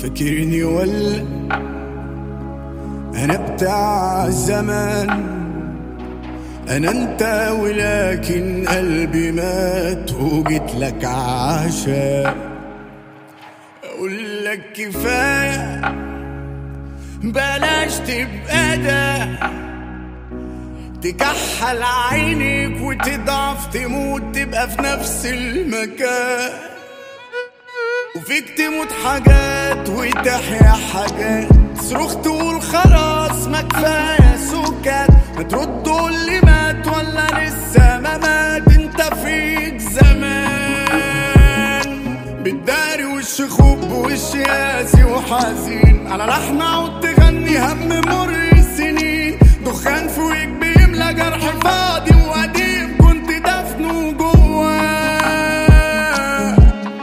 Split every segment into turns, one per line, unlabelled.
فاكرني ولا انا بتاع زمان انا انت ولكن قلبي مات وجيت لك عشان اقول لك كفايه بلاش تبقى ده تكحل عينك وتضعف تموت تبقى في نفس المكان وفيك تموت حاجات وتحيا حاجات تصرخ تقول خلاص ما كفايه سكات ما ترد اللي مات ولا لسه ما مات انت فيك زمان بتداري وش خوب وش ياسي وحزين على لحن عود تغني هم مر السنين دخان فوقك بيملى جرح فاضي وقديم كنت دفنه جواه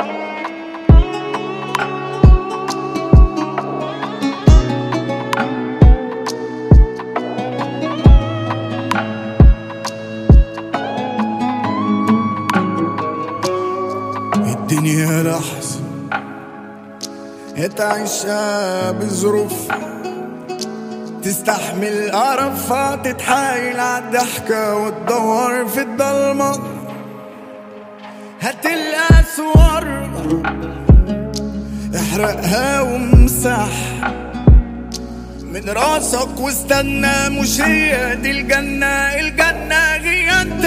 الدنيا لحظة تعيشها بظروف تستحمل قرفها تتحايل عالضحكة وتدور في الضلمة هتلقى صور احرقها وامسح من راسك واستنى مش هي دي الجنة الجنة هي انت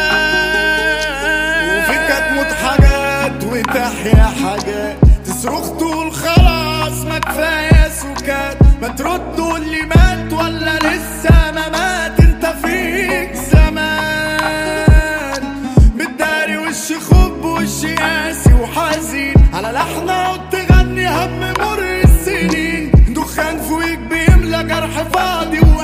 وفيك هتموت حاجات وتحيا حاجات تصرخ تقول خلاص ما كفاية سكات ما تردوا اللي مات ولا لسه ما مات انت فيك زمان بتداري وش خب وش قاسي وحزين على لحنة وتغني هم مر السنين دخان فوقك بيملى جرح فاضي